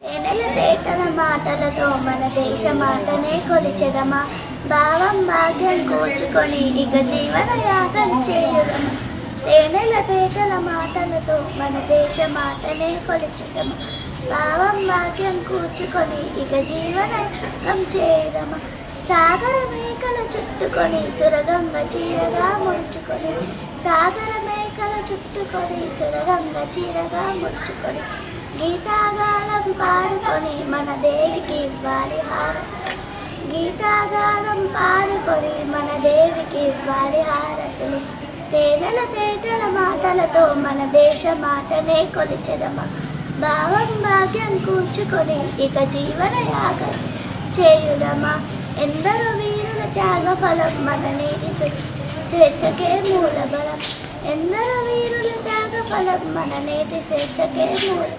తేనెల తేటల మాటలతో మన దేశ మాటనే కొలిచెదమా భావం భాగ్యం కూర్చుకొని ఇక జీవన యాగం చేయుదమా తేనెల తేటల మాటలతో మన దేశ మాటనే కొలిచెదమా భావం భాగ్యం కూర్చుకొని ఇక జీవన యాగం చేయుదమా సాగర మేకల చుట్టుకొని సురగంగ చీరగా ముడుచుకొని సాగర మేకల చుట్టుకొని సురగంగ చీరగా ముడుచుకొని గీతాగానం పాడుకొని మన దేవికి ఇవ్వాలి హారం గీతాగానం పాడుకొని మన దేవికి ఇవ్వాలి హారతులు తేనెల తేటల మాటలతో మన దేశ మాటనే కొలిచెదమా భావం భాగ్యం కూర్చుకొని ఇక జీవన యాగం చేయుదమా ఎందరో వీరుల త్యాగ ఫలం మన నేటి స్వే- స్వేచ్ఛకే మూల బలం ఎందరో వీరుల త్యాగ ఫలం మన నేటి స్వేచ్ఛకే మూల